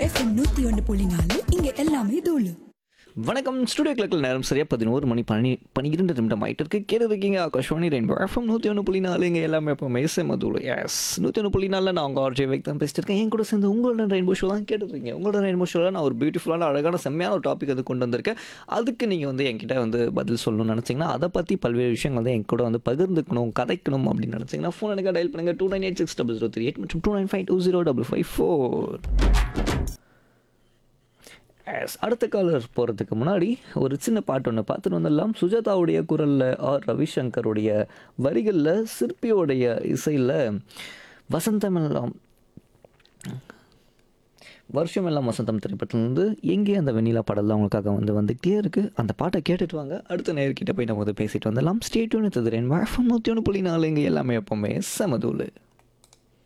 FM நூத்தி ஒன்னு புள்ளி நாலு இங்க எல்லாமே தூளு வணக்கம் ஸ்டுடியோ கிளக்கில் நேரம் சரியா பதினோரு மணி பனி பன்னிரெண்டு நிமிடம் ஆயிட்டு இருக்கு கேட்டு இருக்கீங்க ஆகாஷ்வாணி ரெயின்போ எஃப்எம் நூற்றி ஒன்று புள்ளி நாலு இங்கே எல்லாமே இப்போ மேசே மதுவில் எஸ் நூற்றி ஒன்று புள்ளி நாலில் நான் உங்கள் ஆர்ஜே வைக் தான் பேசிட்டு இருக்கேன் என் கூட சேர்ந்து உங்களோட ரெயின்போ ஷோ தான் கேட்டுருக்கீங்க உங்களோட ரெயின்போ ஷோவில் நான் ஒரு பியூட்டிஃபுல்லான அழகான செம்மையான ஒரு டாபிக் வந்து கொண்டு வந்திருக்கேன் அதுக்கு நீங்கள் வந்து என்கிட்ட வந்து பதில் சொல்லணும்னு நினச்சிங்கன்னா அதை பற்றி பல்வேறு விஷயங்கள் வந்து என் கூட வந்து பகிர்ந்துக்கணும் கதைக்கணும் அப்படின்னு நினச்சிங்கன்னா ஃபோன் எனக்கு டயல் பண்ணுங்க two nine eight six double zero three eight மற்றும் two nine five two zero double five four Yes, அடுத்த காலர் போகிறதுக்கு முன்னாடி ஒரு சின்ன பாட்டு ஒன்று பார்த்துட்டு வந்துடலாம் சுஜாதாவுடைய குரலில் ஆர் ரவிசங்கருடைய வரிகளில் சிற்பியோடைய இசையில் வசந்தமெல்லாம் வருஷமெல்லாம் வசந்தம் திரைப்படத்துலேருந்து எங்கே அந்த வெண்ணிலா பாடல் தான் உங்களுக்காக வந்து வந்துகிட்டே இருக்குது அந்த பாட்டை கேட்டுட்டு வாங்க அடுத்த நேர்கிட்ட போய் நம்ம வந்து பேசிட்டு வந்துடலாம் ஸ்டேட் ஒன்று ததுரேன் வழக்கம் நூற்றி ஒன்று புள்ளி நாலு இங்கே எல்லாமே எப்போவுமே சமதூள்